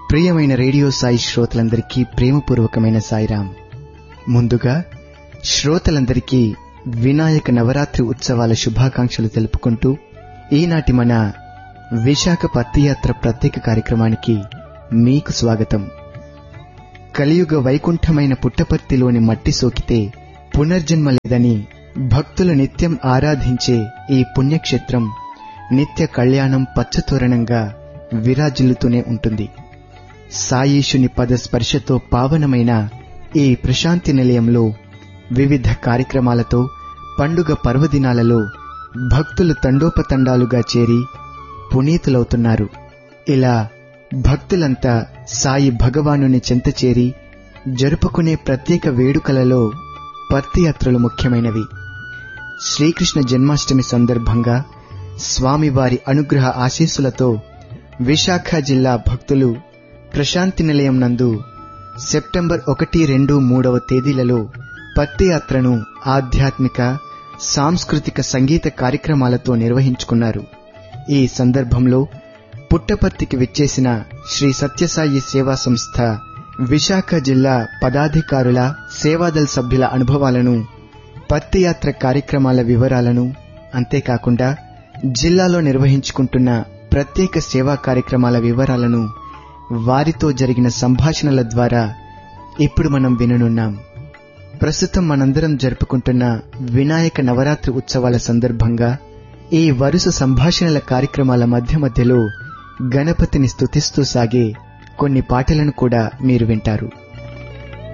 ప్రియమైన రేడియో సాయి శ్రోతలందరికీ ప్రేమపూర్వకమైన సాయిరాం ముందుగా శ్రోతలందరికీ వినాయక నవరాత్రి ఉత్సవాల శుభాకాంక్షలు తెలుపుకుంటూ ఈనాటి మన విశాఖ పత్తియాత్ర ప్రత్యేక కార్యక్రమానికి మీకు స్వాగతం కలియుగ వైకుంఠమైన పుట్టపర్తిలోని మట్టి సోకితే పునర్జన్మ లేదని భక్తులు నిత్యం ఆరాధించే ఈ పుణ్యక్షేత్రం నిత్య కళ్యాణం పచ్చతోరణంగా విరాజిల్లుతూనే ఉంటుంది సాయీశుని పద స్పర్శతో పావనమైన ఈ ప్రశాంతి నిలయంలో వివిధ కార్యక్రమాలతో పండుగ పర్వదినాలలో భక్తులు తండోపతండాలుగా చేరి పునీతులవుతున్నారు ఇలా భక్తులంతా సాయి భగవానుని చెంత చేరి జరుపుకునే ప్రత్యేక వేడుకలలో పత్తియాత్రలు ముఖ్యమైనవి శ్రీకృష్ణ జన్మాష్టమి సందర్భంగా స్వామివారి అనుగ్రహ ఆశీస్సులతో విశాఖ జిల్లా భక్తులు ప్రశాంతి నిలయం నందు సెప్టెంబర్ ఒకటి రెండు మూడవ తేదీలలో పత్తియాత్రను ఆధ్యాత్మిక సాంస్కృతిక సంగీత కార్యక్రమాలతో నిర్వహించుకున్నారు ఈ సందర్భంలో పుట్టపర్తికి విచ్చేసిన శ్రీ సత్యసాయి సేవా సంస్థ విశాఖ జిల్లా పదాధికారుల సేవాదల్ సభ్యుల అనుభవాలను పత్తియాత్ర కార్యక్రమాల వివరాలను అంతేకాకుండా జిల్లాలో నిర్వహించుకుంటున్న ప్రత్యేక సేవా కార్యక్రమాల వివరాలను వారితో జరిగిన సంభాషణల ద్వారా ఇప్పుడు మనం విననున్నాం ప్రస్తుతం మనందరం జరుపుకుంటున్న వినాయక నవరాత్రి ఉత్సవాల సందర్భంగా ఈ వరుస సంభాషణల కార్యక్రమాల మధ్య మధ్యలో గణపతిని స్తుతిస్తూ సాగే కొన్ని పాటలను కూడా మీరు వింటారు